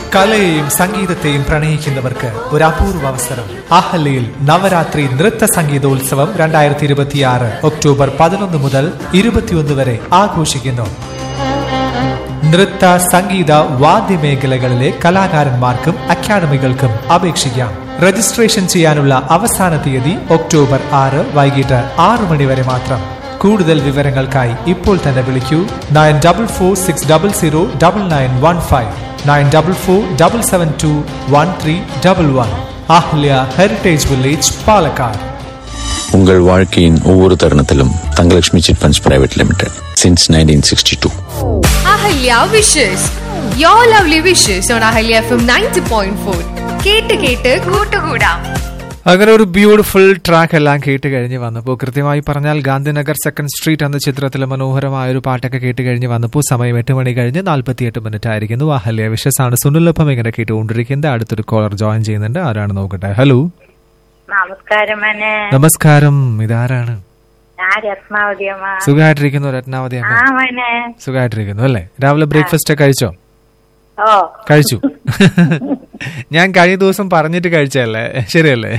കലയെയും സംഗീതത്തെയും പ്രണയിക്കുന്നവർക്ക് ഒരു അപൂർവ അവസരം അഹല്യയിൽ നവരാത്രി നൃത്ത സംഗീതോത്സവം രണ്ടായിരത്തി ഇരുപത്തിയാറ് ഒക്ടോബർ പതിനൊന്ന് മുതൽ ഇരുപത്തിയൊന്ന് വരെ ആഘോഷിക്കുന്നു നൃത്ത സംഗീത വാദ്യമേഖലകളിലെ കലാകാരന്മാർക്കും അക്കാദമികൾക്കും അപേക്ഷിക്കാം രജിസ്ട്രേഷൻ ചെയ്യാനുള്ള അവസാന തീയതി ഒക്ടോബർ ആറ് വൈകിട്ട് ആറു മണി വരെ മാത്രം കൂടുതൽ വിവരങ്ങൾക്കായി ഇപ്പോൾ തന്നെ വിളിക്കൂ nine double four six double zero double nine one five nine double four double seven two one three double one Ahalya heritage village Palakkad உங்கள் வாழ்க்கையின் ஒவ்வொரு தருணத்திலும் Thangalakshmi chit funds private limited since nineteen sixty two Ahalya wishes your lovely wishes on Ahalya F M ninety point four കേട്ട് കേട്ട് കൂട്ടുകൂടാം അങ്ങനെ ഒരു beautiful track എല്ലാം കേട്ട് കഴിഞ്ഞ് വന്നപ്പോൾ കൃത്യമായി പറഞ്ഞാൽ ഗാന്ധിനഗർ സെക്കൻഡ് സ്ട്രീറ്റ് എന്ന ചിത്രത്തിലെ മനോഹരമായ ഒരു പാട്ടൊക്കെ കേട്ട് കഴിഞ്ഞ് വന്നപ്പോൾ സമയം എട്ട് മണി കഴിഞ്ഞ് നാൽപ്പത്തിയെട്ട് മിനിറ്റ് ആയിരിക്കുന്നു അഹല്യ വിഷസാണ് സുനിലൊപ്പം ഇങ്ങനെ കേട്ടുകൊണ്ടിരിക്കുന്നത് അടുത്തൊരു കോളർ ജോയിൻ ചെയ്യുന്നുണ്ട് ആരാണ് നോക്കട്ടെ ഹലോ നമസ്കാരം മോനെ നമസ്കാരം ഇതാരാണ് ഞാൻ രത്നാവതിയമ്മ സുഖമായിട്ടിരിക്കുന്നു രത്നാവതി ആ അമ്മ മോനെ സുഖമായിട്ടിരിക്കുന്നു അല്ലേ രാവിലെ ബ്രേക്ക്ഫാസ്റ്റ് ഒക്കെ കഴിച്ചോ ഓ കഴിച്ചു ഞാൻ കഴിഞ്ഞ ദിവസം പറഞ്ഞിട്ട് കഴിച്ചല്ലേ ശരിയല്ലേ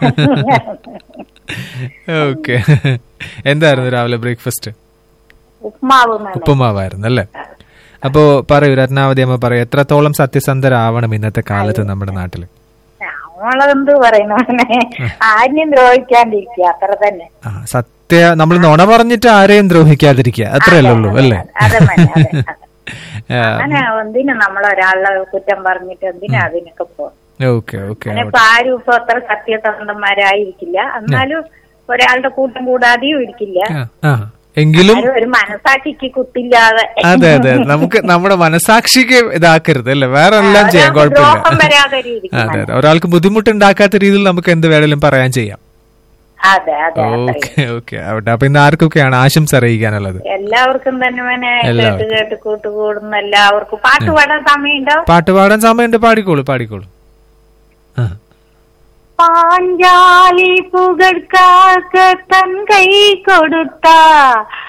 ഓക്കെ എന്തായിരുന്നു രാവിലെ ബ്രേക്ക്ഫാസ്റ്റ് ഉപ്മാവ് മോനെ ഉപ്പുമാവായിരുന്നു അല്ലേ അപ്പോ പറയൂ രത്നാവതി അമ്മ പറയൂ എത്രത്തോളം സത്യസന്ധരാവണം ഇന്നത്തെ കാലത്ത് നമ്മുടെ നാട്ടില് നമ്മളെന്ത് പറയുന്നു മോനെ ആരെയും ദ്രോഹിക്കാണ്ടിരിക്കുക അത്ര തന്നെ ആ സത്യ നമ്മൾ നുണ പറഞ്ഞിട്ട് ആരെയും ദ്രോഹിക്കാതിരിക്കുക അത്രയല്ലേ ഉള്ളൂ അല്ലേ അതെ മോനെ അതെ അതെ. ആ, അങ്ങനെ എന്തിനു നമ്മൾ ഒരാളെ കുറ്റം പറഞ്ഞിട്ട് എന്തിനാ അതിനൊക്കെ പോ ഓക്കെ ഓക്കെ അങ്ങനെ ഇപ്പൊ ആരും ഇപ്പൊ അത്ര സത്യസന്ധന്മാരായിരിക്കില്ല എന്നാലും ഒരാളുടെ കൂട്ടം കൂടാതെയും ഇരിക്കില്ല ആ, ആ എങ്കിലും ആരും ഒരു മനസാക്ഷിക്ക് കുത്തില്ലാതെ അതെ അതെ നമുക്ക് നമ്മുടെ മനസാക്ഷിക്ക് ഇതാക്കരുത് അല്ലേ വേറെ എല്ലാം ചെയ്യാം ഒരാൾക്ക് ദ്രോഹം കുഴപ്പമില്ല വരാതെ ഇരിക്കും അതെ അതെ ഒരാൾക്ക് ബുദ്ധിമുട്ടുണ്ടാക്കാത്ത രീതിയിൽ നമുക്ക് എന്ത് വേണേലും പറയാൻ ചെയ്യാം അതെ അതെ അതെ. ഓക്കെ ഓക്കെ ആവട്ടെ അപ്പൊ ഇന്ന് ആർക്കൊക്കെയാണ് ആശംസ അറിയിക്കാനുള്ളത് എല്ലാവർക്കും തന്നെ മോനെ കേട്ട് എല്ലാവർക്കും. കേട്ട് കൂട്ടുകൂടുന്ന എല്ലാവർക്കും പാട്ട് പാടാൻ സമയമുണ്ടോ പാട്ട് പാടാൻ സമയമുണ്ട് പാടിക്കോളൂ പാടിക്കോളൂ ആ പാഞ്ചാലി പുകഴ്ക്കാക്ക തൻ കൈ കൊടുത്ത